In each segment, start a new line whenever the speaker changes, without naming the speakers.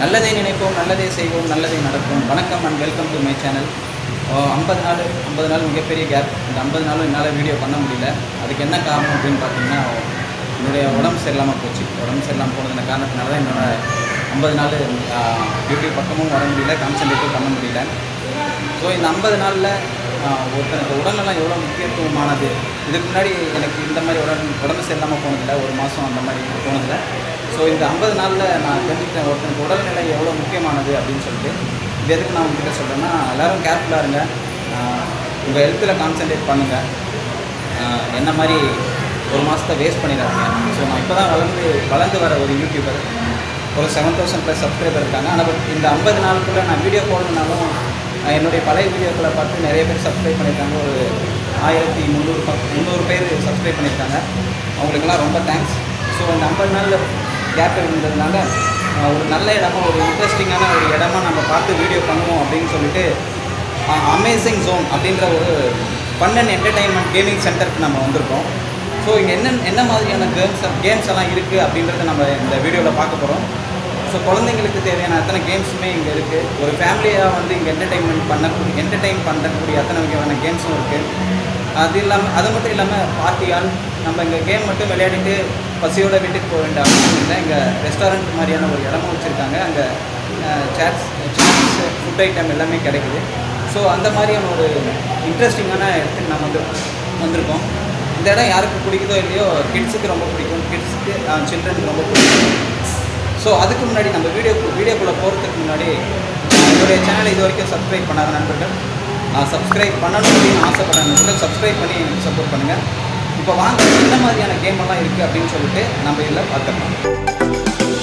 நல்லதை நினைப்போம் நல்லதை செய்வோம் நல்லதை நடக்கும் வணக்கம் and welcome to my channel ஐம்பது நாள் ஐம்பது நாள் மிகப்பெரிய கேப் இந்த ஐம்பது நாளும் என்னால் வீடியோ பண்ண முடியல அதுக்கு என்ன காரணம் அப்படின்னு பார்த்தீங்கன்னா என்னுடைய உடம்பு சரியில்லாமல் போச்சு உடம்பு சரியில்லாமல் போனதுன காரணத்தினால தான் என்னோட ஐம்பது நாள் யூடியூப் பக்கமும் வர முடியல கான்சன்ட்ரேட்டும் பண்ண முடியல ஸோ இந்த ஐம்பது நாளில் ஒருத்தனுக்கு உடல்நலம் எவ்வளோ முக்கியத்துவமானது இதுக்கு முன்னாடி எனக்கு இந்த மாதிரி உடல் உடம்பு சரியில்லாமல் போனதில்லை ஒரு மாதம் அந்த மாதிரி போனதில்லை ஸோ இந்த ஐம்பது நாளில் நான் தெரிஞ்சுக்கிட்டேன் ஒருத்தனுக்கு உடல்நிலை எவ்வளோ முக்கியமானது அப்படின்னு சொல்லிட்டு இது எதுக்கு நான் உங்ககிட்ட சொல்கிறேன்னா எல்லோரும் கேர்ஃபுல்லாக இருங்க உங்கள் ஹெல்த்தில் கான்சன்ட்ரேட் பண்ணுங்கள் என்ன மாதிரி ஒரு மாதத்தை வேஸ்ட் பண்ணிடாதீங்க ஸோ நான் இப்போ தான் வளர்ந்து வளர்ந்து வர ஒரு யூடியூபர் ஒரு செவன் தௌசண்ட் ப்ளஸ் சப்ஸ்கிரைபர் இருக்காங்க ஆனால் பட் இந்த ஐம்பது நாளுக்குள்ளே நான் வீடியோ போடணுன்னாலும் அஹ் என்னுடைய பழைய வீடியோக்களை பார்த்து நிறைய பேர் சப்ஸ்கிரைப் பண்ணியிருக்காங்க ஒரு ஆயிரத்தி முந்நூறு பக் முந்நூறு பேர் சப்ஸ்கிரைப் பண்ணியிருக்காங்க அவங்களுக்கெல்லாம் ரொம்ப தேங்க்ஸ் ஸோ இந்த ஐம்பது நாளில் கேப் இருந்ததுனால அஹ் ஒரு நல்ல இடமா ஒரு இன்ட்ரெஸ்டிங்கான ஒரு இடமா நம்ம பார்த்து வீடியோ பண்ணுவோம் அப்படின்னு சொல்லிட்டு அமேசிங் ஜோன் அப்படின்ற ஒரு ஃபன் அண்ட் என்டர்டைன்மெண்ட் கேமிங் சென்டருக்கு நம்ம வந்திருக்கோம் ஸோ இங்கே என்ன என்ன மாதிரியான கேம்ஸ் கேம்ஸ் எல்லாம் இருக்குது அப்படின்றத நம்ம இந்த வீடியோவில் பார்க்க போகிறோம் ஸோ குழந்தைங்களுக்கு தேவையான அத்தனை கேம்ஸுமே இங்கே இருக்குது ஒரு ஃபேமிலியாக வந்து இங்கே என்டர்டைன்மெண்ட் பண்ணக்கூடிய என்டர்டைன் பண்ணக்கூடிய அத்தனை வகையான கேம்ஸும் இருக்குது அது இல்லாமல் அது மட்டும் இல்லாமல் பார்ட்டியால் நம்ம இங்கே கேம் மட்டும் விளையாடிட்டு பசியோட வீட்டுக்கு போக வேண்டிய அவசியம் இல்லை இங்கே ரெஸ்டாரண்ட் மாதிரியான ஒரு இடமும் வச்சுருக்காங்க அங்கே சேட்ஸ் சேட்ஸ் ஃபுட் ஐட்டம் எல்லாமே கிடைக்குது ஸோ அந்த மாதிரியான ஒரு இன்ட்ரெஸ்டிங்கான இடத்துக்கு நம்ம வந்து வந்திருக்கோம் இந்த இடம் யாருக்கு பிடிக்குதோ இல்லையோ கிட்ஸுக்கு ரொம்ப பிடிக்கும் கிட்ஸுக்கு சில்ட்ரனுக்கு ரொம்ப பிடிக்கும் ஸோ அதுக்கு முன்னாடி நம்ம வீடியோ வீடியோக்குள்ளே போகிறதுக்கு முன்னாடி என்னுடைய சேனலை இது வரைக்கும் சப்ஸ்கிரைப் பண்ணாத நண்பர்கள் சப்ஸ்கிரைப் பண்ணணும் அப்படின்னு ஆசைப்படுற நண்பர்கள் சப்ஸ்கிரைப் பண்ணி எனக்கு சப்போர்ட் பண்ணுங்கள் இப்போ வாங்க என்ன மாதிரியான கேம் எல்லாம் இருக்குது அப்படின்னு சொல்லிட்டு நம்ம இதில் பார்த்துக்கலாம்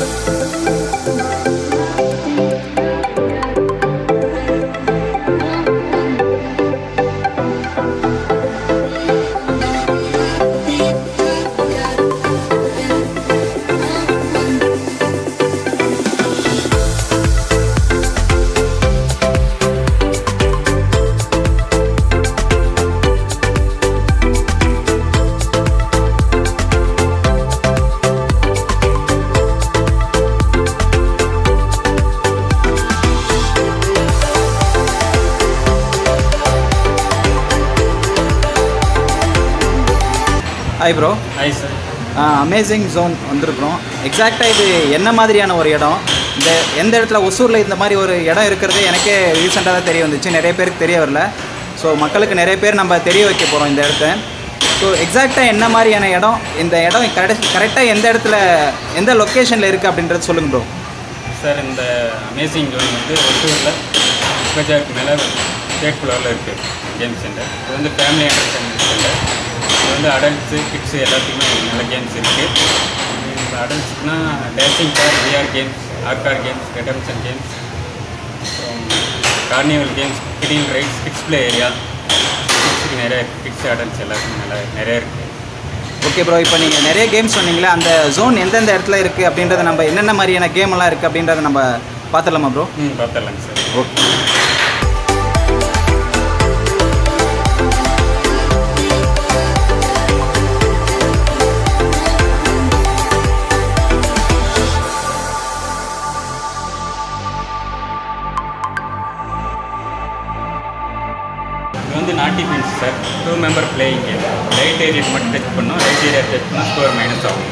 hi bro
hi sir
amazing zone வந்திருக்கிறோம் எக்ஸாக்டாக இது என்ன மாதிரியான ஒரு இடம் இந்த எந்த இடத்துல ஒசூரில் இந்த மாதிரி ஒரு இடம் இருக்கிறது எனக்கே ரீசெண்டாக தான் தெரிய வந்துச்சு நிறைய பேருக்கு தெரிய வரல ஸோ மக்களுக்கு நிறைய பேர் நம்ம தெரிய வைக்க போகிறோம் இந்த இடத்த ஸோ எக்ஸாக்டாக என்ன மாதிரியான இடம் இந்த இடம் கரெக்ட் கரெக்டாக எந்த இடத்துல எந்த லொக்கேஷனில் இருக்குது அப்படின்றது சொல்லுங்கள் ப்ரோ
சார் இந்த அமேசிங் ஜோன் வந்து ஒசூரில் பஜாருக்கு மேலே ஸ்டேட் ஃப்ளோரில் இருக்குது கேம் சென்டர் இது வந்து ஃபேமிலி என்டர்டைன்மெண்ட் சென்டர் இது வந்து அடல்ட்ஸு கிட்ஸு எல்லாத்துக்குமே நல்ல கேம்ஸ் இருக்குது இப்போ அடல்ட்ஸ்னா dashing car VR games arcade games redemption games அப்புறம் carnival games kiddie rides kids play area கிட்ஸுக்கு நிறைய கிட்ஸ் அடல்ட்ஸ் எல்லாத்துக்கும் நல்லா நிறைய இருக்குது
ஓகே ப்ரோ இப்போ நீங்கள் நிறைய கேம்ஸ் சொன்னீங்களே அந்த ஜோன் எந்தெந்த இடத்துல இருக்குது அப்படின்றத நம்ம என்னென்ன மாதிரியான கேம் எல்லாம் இருக்குது அப்படின்றத நம்ம பார்த்துடலாமா ப்ரோ
ம் பார்த்துடலாங்க சார்
ஓகே
இது வந்து naughty beans sir two member playing game right ஏரியாக்கு மட்டும் டச் பண்ணோம் ரைட் ஏரியா டச் பண்ணால் ஸ்கோர் மைனஸ் ஆகும்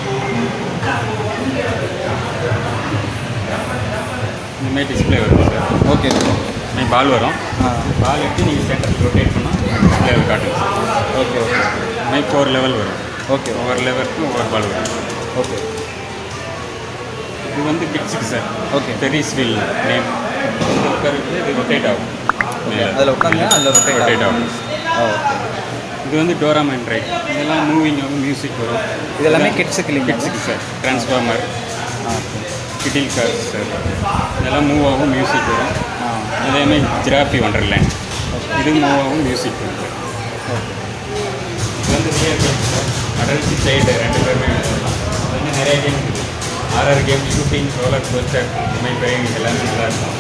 இந்தமாதிரி டிஸ்பிளே வரும் சார்
ஓகே ப்ரோ
இந்தமாதிரி பால் வரும்
ஆ
பால் எடுத்து நீங்கள் சென்டர் ரொட்டேட் பண்ணால் டிஸ்பிளேவில் காட்டுங்க சார்
ஓகே ஓகே
இந்தமாதிரி ஃபோர் லெவல் வரும்
ஓகே
ஒவ்வொரு லெவலுக்கும் ஒவ்வொரு பால் வரும்
ஓகே
இது வந்து கிட்ஸுக்கு sir
okay
Ferris wheel name இந்த உட்காருக்கு இது ரொட்டேட் ஆகும்
அதில் உட்காந்து அதில் ரொட்டேட்
ரொட்டேட்
ஆகும்
ஆகும்
ஓகே
இது வந்து டோராமேன் ரைட் இதெல்லாம் மூவிங் ஆகும் மியூசிக் வரும்
இது எல்லாமே கிட்ஸுக்கு இல்லைங்க
கிட்ஸுக்கு சார் ட்ரான்ஸ்ஃபார்மர்
ஆ ஓகே
கிட்டில் கார்ஸ் சார் இதெல்லாம் மூவ் ஆகும் மியூசிக் வரும்
ஆ
அதேமாதிரி ஜிராஃபி ஒண்டர்லேண்ட் இது மூவ் ஆகும் மியூசிக் வரும் சார்
ஓகே
இது வந்து சார் அடல்ட் சைல்டு ரெண்டு பேருமே விளையாடலாம். அது வந்து நிறைய கேம் இருக்குது RR game shooting roller coaster இந்த மாதிரி பெரிய எல்லாமே நல்லா இருக்கும்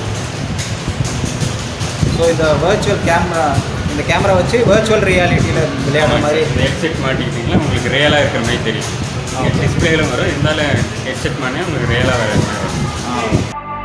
ஸோ இந்த வர்ச்சுவல் கேமரா இந்த கேமரா வச்சு வர்ச்சுவல் ரியாலிட்டியில் விளையாடுற மாதிரி
இந்த ஹெட்செட் மாட்டிக்கிட்டிங்கன்னா உங்களுக்கு ரியலாக இருக்கிற மாதிரி தெரியும் டிஸ்பிளேல வரும் இருந்தாலும் ஹெட்செட் மாட்டினா உங்களுக்கு ரியலாக வர மாதிரி வரும்
ஆ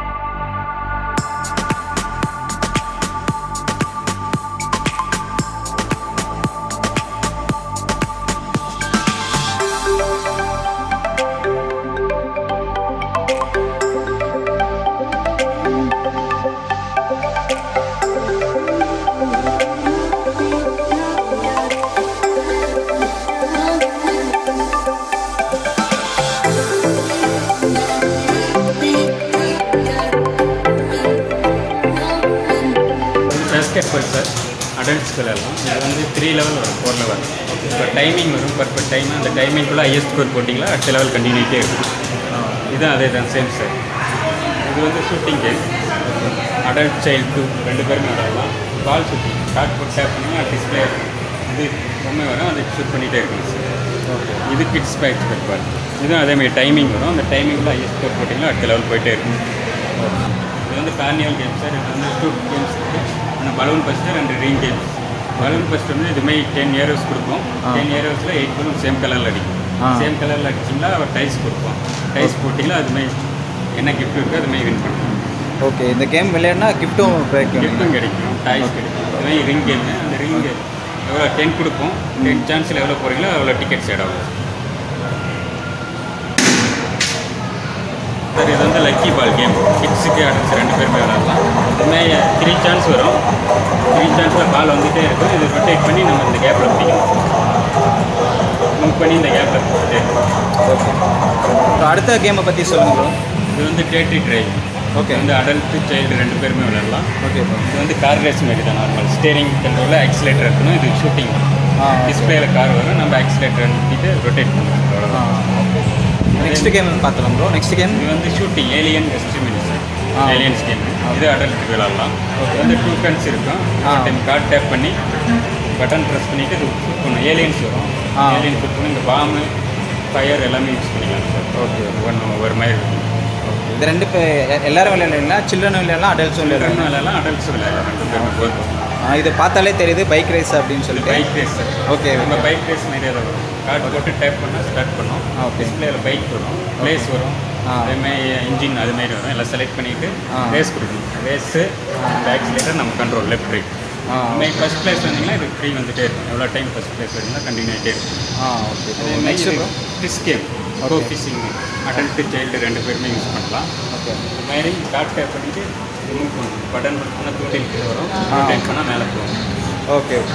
பாக்கெட் பல் சார் அடல்ட்ஸ் விளையாடலாம் இது வந்து த்ரீ லெவல் வரும் ஃபோர் லெவல் இப்போ டைமிங் வரும் பர்ஃபெக்ட் டைம் அந்த டைமிங்குள்ளே ஹையஸ்ட் ஸ்கோர் போட்டிங்களா அடுத்த லெவல் கண்டினியூட்டே இருக்கும் இது அதே தான் சேம் சார் இது வந்து shooting game adult child two ரெண்டு பேருமே விளையாடலாம் பால் ஷூட்டிங் ஷார்ட் போட்டு டேப் பண்ணி டிஸ்பிளே இது பொம்மை வரும் அதை ஷூட் பண்ணிகிட்டே இருக்கும் சார் இது கிட்ஸ் பேக் பால் இதுவும் அதேமாதிரி டைமிங் வரும் அந்த டைமிங்கில் ஹையஸ்ட் ஸ்கோர் போட்டிங்களா அடுத்த லெவல் போயிட்டே இருக்கும் இது வந்து கார்னிவல் கேம் சார் இது வந்து டூ கேம்ஸ் இருக்குது ஆனால் பலூன் ஃபஸ்ட்டு ரெண்டு ரிங் கேம்ஸ் பலூன் ஃபஸ்ட் வந்து இதுமாதிரி டென் இயர்ஸ் கொடுப்போம்
ஆ.
டென் இயர்ஸில் எயிட் பலூன் சேம் கலரில் அடிக்கும்
ஆ.
சேம் கலரில் அடிச்சிங்களா அவர் டைஸ் கொடுப்போம் டைஸ் போட்டிங்களா அதுமாதிரி என்ன கிஃப்ட் இருக்கோ அதுமாதிரி வின் பண்ணுவோம்
ஓகே இந்த கேம் விளையாடினா கிஃப்ட்டும் கிடைக்கும்
கிஃப்ட்டும் கிடைக்கும் டாய்ஸ் கிடைக்கும் அதுமாதிரி ரிங் கேம் அந்த ரிங் எவ்வளோ டென் கொடுப்போம் டென் சான்ஸில் எவ்வளோ போகிறீங்களோ அவ்வளோ டிக்கெட்ஸ் ஆட் ஆகும் சார் இது வந்து லக்கி பால் கேம் கிட்ஸுக்கு அடல்ட்ஸ் ரெண்டு பேருமே விளாட்லாம் இதுமாதிரி த்ரீ சான்ஸ் வரும் த்ரீ சான்ஸில் பால் வந்துகிட்டே இருக்கும் இது ரொட்டேட் பண்ணி நம்ம இந்த கேப்பில் பிடிக்கணும் மூவ் பண்ணி இந்த கேப்பில் பிடிச்சிட்டே இருக்கும்
ஓகே ஸோ அடுத்த கேமை பற்றி சொல்லுங்கள் ப்ரோ
இது வந்து டேட்டி டிரைவ்
ஓகே
வந்து அடல்ட்டு சைல்டு ரெண்டு பேருமே விளாட்லாம்
ஓகே ப்ரோ
இது வந்து கார் ரேஸ் மாதிரி தான் நார்மல் ஸ்டேரிங் கண்ட்ரோலில் ஆக்சிலேட்டர் இருக்கணும் இது ஷூட்டிங்
ஆ
டிஸ்பிளேல கார் வரும் நம்ம ஆக்சிலேட்டர் அனுப்பிட்டு ரொட்டேட் பண்ணுவோம் அவ்வளோதான்
நெக்ஸ்ட் கேம் பார்க்கலாம் ப்ரோ நெக்ஸ்ட் கேம்
இது வந்து ஷூட்டிங் ஏலியன் எஸ்டிமினிஸ்
ஆ.
ஏலியன்ஸ் கேம் இது அடல்ட் விளாட்லாம்
Okay.
இது வந்து டூ கன்ஸ் இருக்கும்
ஆ.
டைம் கார்ட் டேப் பண்ணி பட்டன் ப்ரெஸ் பண்ணிவிட்டு இது ஷூட் பண்ணும் ஏலியன்ஸ் வரும்
ஆ.
ஏலியன் ஷூட் பண்ணி இந்த பாம்பு ஃபயர் எல்லாமே யூஸ் பண்ணிக்கலாம் சார்
ஓகே
ஒன்று ஒரு மாதிரி இருக்கும்
இது ரெண்டு பே எல்லாரும் விளையாடலாம் சில்ட்ரன் விளையாடலாம் அடல்ட்ஸும் விளையாடலாம்
சில்ட்ரன் விளையாடலாம் அடல்ட்ஸ் விளையாடலாம் ரெண்டு பேருமே போதும்
ஆ, இது பார்த்தாலே தெரியுது பைக் ரேஸ் அப்படின்னு சொல்லிட்டு
பைக் ரேஸ் சார்
ஓகே
நம்ம பைக் ரேஸ் நிறைய வரும் கார்டு போட்டு டேப் பண்ணால் ஸ்டார்ட் பண்ணோம்
ஆ, okay.
டிஸ்பிளேல பைக் வரும் பிளேஸ் வரும்
ஆ.
அதேமாதிரி இன்ஜின் அது மாதிரி வரும் எல்லாம் செலக்ட் பண்ணிட்டு
ஆ.
ரேஸ் கொடுக்கணும் ரேஸு ஆக்சிலேட்டர் நம்ம கண்ட்ரோல் லெஃப்ட் ரைட்
ஆ
இன்னைக்கு ஃபஸ்ட் பிளேஸ் வந்தீங்கன்னா இது ஃப்ரீ வந்துட்டே இருக்கும் எவ்வளோ டைம் ஃபஸ்ட் பிளேஸ் வரீங்கன்னா கண்டினியூ ஆகிட்டே இருக்கும்
ஆ ஓகே
அதே
நெக்ஸ்ட்
மாதிரி
bro
fish game
Okay.
Go fishing adult child ரெண்டு பேருமே யூஸ் பண்ணலாம்
ஓகே
இது மாதிரி கார்ட் டேப் பண்ணிட்டு ரிமூவ் பண்ணணும் பட்டன் பண்ணால் தூண்டில் கீழே வரும்
ஆ.
ரொட்டேட் பண்ணால் மேலே போகும்
ஓகே ஓகே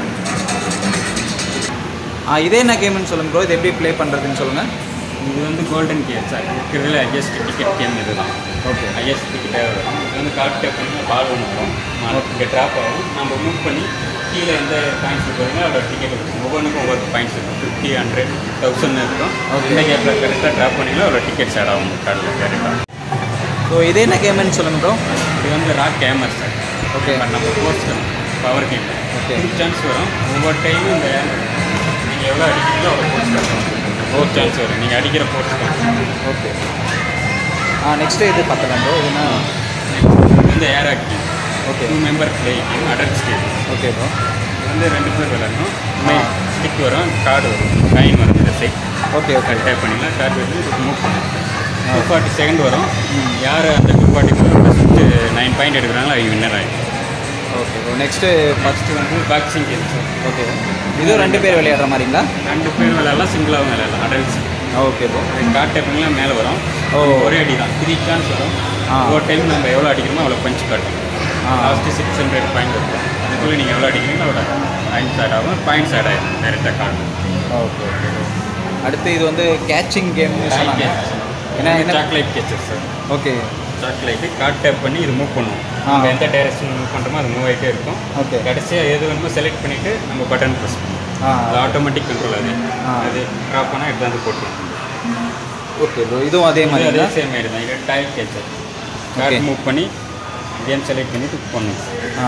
ஆ இதே என்ன கேம்னு சொல்லுங்க ப்ரோ இது எப்படி ப்ளே பண்ணுறதுன்னு சொல்லுங்கள்
இது வந்து கோல்டன் கேம் சார் இருக்கிறதுல ஹையஸ்ட் டிக்கெட் கேம் இதுதான்
ஓகே
ஹையஸ்ட் டிக்கெட்டாக வரும் இது வந்து கார்ட் டேப் பண்ணி பால் ஒன்று வரும் இங்கே ட்ராப் ஆகும் நம்ம மூவ் பண்ணி கீழே எந்த பாயிண்ட்ஸ் போகிறீங்களோ அதோட டிக்கெட் இருக்கும் ஒவ்வொன்றுக்கும் ஒவ்வொரு பாயிண்ட்ஸ் இருக்கும் ஃபிஃப்டி ஹண்ட்ரட் தௌசண்ட் இருக்கும்
Okay.
இந்த கேப்பில் கரெக்டாக ட்ராப் பண்ணிங்களோ அதோட டிக்கெட்ஸ் ஆட் ஆகும் கார்டில் டேரெக்டாக
ஸோ இதே என்ன கேம்னு சொல்லுங்கள் ப்ரோ
இது வந்து ராக் கேமர் சார்
Okay.
இப்போ நம்ம force power game
Okay.
Two chance வரும் ஒவ்வொரு டைமும் இந்த நீங்கள் எவ்வளோ அடிக்கிறீங்களோ அவ்வளோ ஃபோர்ஸ் கட்டணும் ஒரு சான்ஸ் வரும் நீங்கள் அடிக்கிற ஃபோர்ஸ் கட்டணும்
ஓகே ஆ நெக்ஸ்ட்டு இது பார்த்துக்கலாம் ப்ரோ இதுனா
இந்த air active
okay
two member play game adults game
okay bro
இது வந்து ரெண்டு பேர் விளையாடணும்
ஆ.
ஸ்டிக் வரும் கார்டு வரும் டைம் வரும் இந்த சைட்
ஓகே ஓகே
டேப் பண்ணிக்கலாம் கார்டு வந்து மூவ் பண்ணணும்
ஆ.
டூ ஃபார்ட்டி செகண்ட் வரும்
ம்.
யார் அந்த two forty first nine point எடுக்கிறாங்களோ அவங்க வின்னர் ஆகிடும்
ஓகே ப்ரோ நெக்ஸ்ட்டு
ஃபஸ்ட்டு வந்து பாக்ஸிங் கேம் சார்
ஓகே இதுவும் ரெண்டு பேர் விளையாடுற மாதிரிங்களா
ரெண்டு பேர் விளையாடலாம் சிங்கிளாகவும் விளையாடலாம் adults
okay bro
card tap பண்ணிக்கலாம் மேலே வரும்
ஓ.
ஒரே அடி தான் த்ரீ சான்ஸ் வரும்
ஆ.
ஒரு டைம் நம்ம எவ்வளோ அடிக்கிறோமோ அவ்வளோ பஞ்ச் காட்டும்
ஆ.
லாஸ்ட்டு சிக்ஸ் ஹண்ட்ரட் பாயிண்ட் இருக்கும் அதுக்குள்ளே நீங்கள் எவ்வளோ அடிக்கிறீங்களோ அவ்வளோ பாயிண்ட்ஸ் ஆட் ஆகும் பாயிண்ட்ஸ் ஆட் ஆகிடும் டேரெக்டாக கார்டு
ஓகே ஓகே அடுத்து இது வந்து கேட்சிங் கேம்னு சொன்னாங்க ஏன்னா என்ன
chocolate catches sir
okay
chocolate card tap பண்ணி இது மூவ் பண்ணுவோம்
ஆ.
நம்ம எந்த டைரக்ஷன் மூவ் பண்ணுறோமோ அது மூவ் ஆகிட்டே இருக்கும்
ஓகே
கடைசியாக எது வேணுமோ செலக்ட் பண்ணிவிட்டு நம்ம பட்டன் ப்ரெஸ் பண்ணுவோம்
ஆ
அது ஆட்டோமேட்டிக் கண்ட்ரோல் அது
ஆ.
அது ட்ராப் பண்ணால் எடுத்து போட்டுருவோம்
ஓகே ப்ரோ இதுவும் அதே
இது
மாதிரி
அதே
தான்
சேம் ஆகிடும் இது tile catcher
Okay.
Card move பண்ணி கேம் செலக்ட் பண்ணிட்டு பண்ணுவோம்
ஆ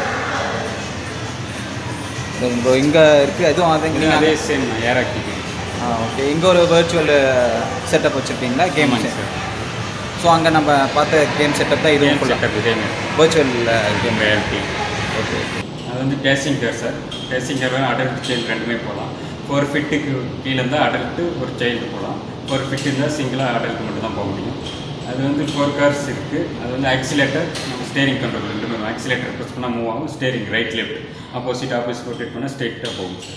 சரி ப்ரோ இங்கே இருக்குது அதுவும் அது
இது அதே சேம் ஏர் ஆக்டிவ்
ஆ ஓகே இங்கே ஒரு வர்ச்சுவல் செட்டப் வச்சுருப்பீங்களா கேம்
ஆமாங்க சார்
ஸோ அங்கே நம்ம பார்த்த கேம் செட்டப் தான் இதுவும்
கேம்
ஃபுல்லாக
செட்டப் இதே மாதிரி
வர்ச்சுவல்
கேம் ரியாலிட்டி
ஓகே
அது வந்து dashing car sir dashing car adult child ரெண்டுமே போகலாம் ஃபோர் ஃபிட்டுக்கு கீழே இருந்தால் அடல்ட்டு ஒரு சைல்டு போகலாம் ஃபோர் ஃபிட் இருந்தால் சிங்கிளாக அடல்ட் மட்டும் தான் போக முடியும் அது வந்து ஃபோர் கார்ஸ் இருக்குது அது வந்து ஆக்சிலேட்டர் நம்ம ஸ்டேரிங் கண்ட்ரோல் ரெண்டுமே ஆக்சிலேட்டர் ப்ரெஸ் பண்ணால் மூவ் ஆகும் steering right left opposite opposite rotate பண்ணால் ஸ்ட்ரெயிட்டாக போகும் சார்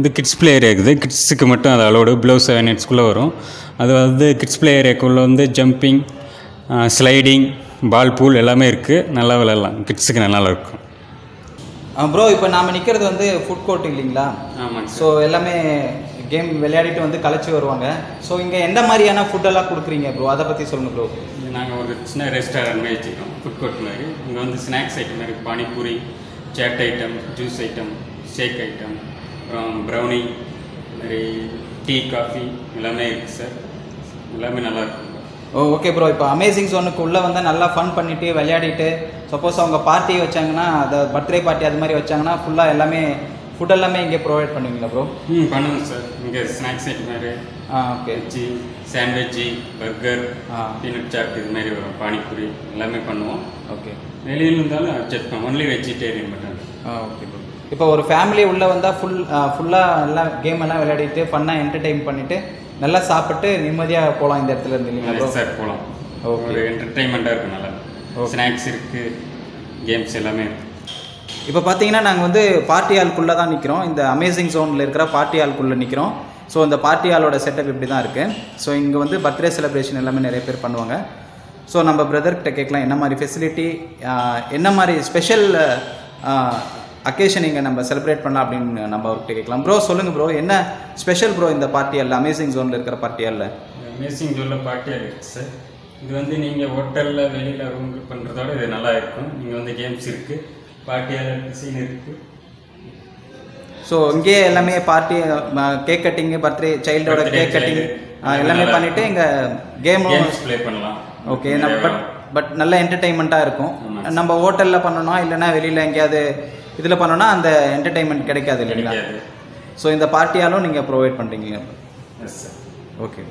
வந்து கிட்ஸ் பிளே ஏரியா இருக்குது கிட்ஸுக்கு மட்டும் அது அலோடு ப்ளோ செவன் எயிட்ஸ்குள்ளே வரும் அது வந்து கிட்ஸ் பிளே ஏரியாக்குள்ளே வந்து ஜம்பிங் ஸ்லைடிங் பால் பூல் எல்லாமே இருக்குது நல்லா விளையாடலாம் கிட்ஸுக்கு நல்லா இருக்கும்
ப்ரோ இப்போ நாம் நிற்கிறது வந்து ஃபுட் கோர்ட் இல்லைங்களா
ஆமாங்க
ஸோ எல்லாமே கேம் விளையாடிட்டு வந்து கலைச்சி வருவாங்க ஸோ இங்கே எந்த மாதிரியான ஃபுட்டெல்லாம் கொடுக்குறீங்க ப்ரோ அதை பற்றி சொல்லுங்கள் ப்ரோ
நாங்கள் ஒரு சின்ன ரெஸ்டாரண்ட் மாதிரி வச்சுருக்கோம் ஃபுட் கோர்ட் மாதிரி இங்கே வந்து ஸ்நாக்ஸ் ஐட்டம் இருக்குது pani puri chaat item juice item shake item அப்புறம் ப்ரௌனி மாதிரி டீ காஃபி எல்லாமே இருக்குது சார் எல்லாமே நல்லா இருக்கும்
ஓ ஓகே ப்ரோ இப்போ அமேசிங் ஜோனுக்கு உள்ளே வந்து நல்லா ஃபன் பண்ணிட்டு விளையாடிட்டு சப்போஸ் அவங்க பார்ட்டி வச்சாங்கன்னா அதை பர்த்டே பார்ட்டி அது மாதிரி வச்சாங்கன்னா ஃபுல்லாக எல்லாமே ஃபுட் எல்லாமே இங்கே ப்ரொவைட் பண்ணுவீங்களா ப்ரோ
ம் பண்ணுவோம் சார் இங்கே ஸ்நாக்ஸ் ஐட்டம் மாதிரி
ஆ ஓகே
வெஜ்ஜி சாண்ட்விட்ஜி பர்கர்
ஆ
பீனட் சாட் இது மாதிரி வரும் பானிபூரி எல்லாமே பண்ணுவோம்
ஓகே
வெளியில் இருந்தாலும் அட்ஜஸ்ட் பண்ணுவோம் ஒன்லி வெஜிடேரியன் மட்டும்
ஆ ஓகே ப்ரோ இப்போ ஒரு ஃபேமிலி உள்ளே வந்தால் ஃபுல் ஃபுல்லாக நல்லா கேம் எல்லாம் விளையாடிட்டு ஃபன்னாக என்டர்டெயின் பண்ணிவிட்டு நல்லா சாப்பிட்டு நிம்மதியாக போகலாம் இந்த இடத்துல இருந்து இல்லைங்களா ப்ரோ
சார் போகலாம்
Okay.
ஒரு என்டர்டைன்மெண்ட்டாக இருக்கும் நல்லா
Okay.
ஸ்நாக்ஸ் இருக்குது கேம்ஸ் எல்லாமே இருக்குது
இப்போ பார்த்தீங்கன்னா நாங்கள் வந்து பார்ட்டி ஹால்குள்ளே தான் நிற்கிறோம் இந்த அமேசிங் ஜோனில் இருக்கிற பார்ட்டி ஹால்குள்ளே நிற்கிறோம் ஸோ இந்த பார்ட்டி ஹாலோட செட்டப் இப்படி தான் இருக்குது ஸோ இங்கே வந்து பர்த்டே செலிப்ரேஷன் எல்லாமே நிறைய பேர் பண்ணுவாங்க ஸோ நம்ம பிரதர்கிட்ட கேட்கலாம் என்ன மாதிரி ஃபெசிலிட்டி என்ன மாதிரி ஸ்பெஷல் அக்கேஷன் இங்கே நம்ம செலிப்ரேட் பண்ணலாம் அப்படின்னு நம்ம அவர்கிட்ட கேட்கலாம் ப்ரோ சொல்லுங்கள் ப்ரோ என்ன ஸ்பெஷல் ப்ரோ இந்த பார்ட்டி ஹாலில் அமேசிங் ஜோனில் இருக்கிற பார்ட்டி ஹாலில்
அமேசிங் ஜோனில் பார்ட்டியாக இருக்குது சார் இது வந்து நீங்கள் ஹோட்டலில் வெளியில் ரூம் பண்ணுறதோட இது நல்லா இருக்கும் நீங்கள் வந்து கேம்ஸ் இருக்குது பார்ட்டியாக இருக்குது சீன் இருக்குது
ஸோ இங்கேயே எல்லாமே பார்ட்டி கேக் கட்டிங்கு பர்த்டே சைல்டோட
Birthday
கேக் கட்டிங்
child.
எல்லாமே
நல்லா
பண்ணிவிட்டு இங்கே கேமும்
கேம்ஸ் ப்ளே பண்ணலாம்
ஓகே நம்ம பட் பட் நல்ல என்டர்டைன்மெண்ட்டாக இருக்கும்
ஆமா.
நம்ம ஹோட்டலில் பண்ணணும் இல்லைன்னா வெளியில் எங்கேயாவது இதில் பண்ணோன்னா அந்த என்டர்டைன்மெண்ட் கிடைக்காது இல்லைங்களா
கிடைக்காது
ஸோ இந்த பார்ட்டியாலும் நீங்கள் ப்ரொவைட் பண்ணுறீங்க
எஸ் சார்
ஓகே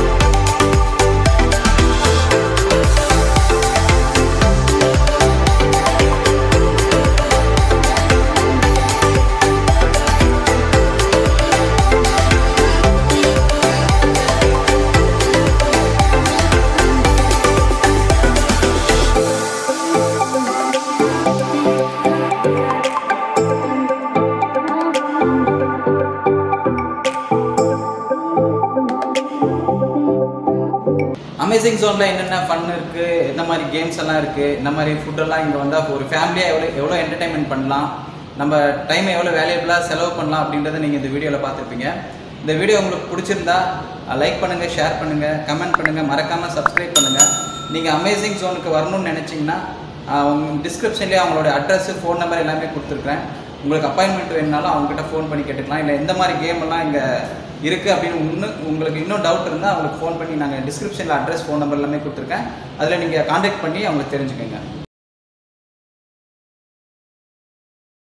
அமேசிங் ஜோனில் என்னென்ன ஃபன் இருக்குது என்ன மாதிரி கேம்ஸ் எல்லாம் இருக்குது என்ன மாதிரி ஃபுட்டெல்லாம் இங்கே வந்தால் ஒரு ஃபேமிலியாக எவ்வளோ எவ்வளோ என்டர்டைன்மெண்ட் பண்ணலாம் நம்ம டைமை எவ்வளோ வேல்யூபிளாக செலவு பண்ணலாம் அப்படின்றத நீங்கள் இந்த வீடியோவில் பார்த்துருப்பீங்க இந்த வீடியோ உங்களுக்கு பிடிச்சிருந்தா லைக் பண்ணுங்கள் ஷேர் பண்ணுங்கள் கமெண்ட் பண்ணுங்கள் மறக்காமல் சப்ஸ்கிரைப் பண்ணுங்கள் நீங்கள் அமேசிங் ஜோனுக்கு வரணும்னு நினச்சிங்கன்னா உங்கள் டிஸ்கிரிப்ஷன்லேயே அவங்களோட அட்ரஸ் ஃபோன் நம்பர் எல்லாமே கொடுத்துருக்குறேன் உங்களுக்கு அப்பாயின்மெண்ட் வேணுனாலும் அவங்ககிட்ட ஃபோன் பண்ணி கேட்டுக்கலாம் இல்லை எந்த மாதிரி கேம் எல்லாம் இங்கே இருக்குது அப்படின்னு இன்னும் உங்களுக்கு இன்னும் டவுட் இருந்தால் அவங்களுக்கு ஃபோன் பண்ணி நாங்கள் டிஸ்கிரிப்ஷனில் அட்ரஸ் ஃபோன் நம்பர் எல்லாமே கொடுத்துருக்கேன் அதில் நீங்கள் காண்டாக்ட் பண்ணி அவங்களுக்கு தெரிஞ்சுக்கோங்க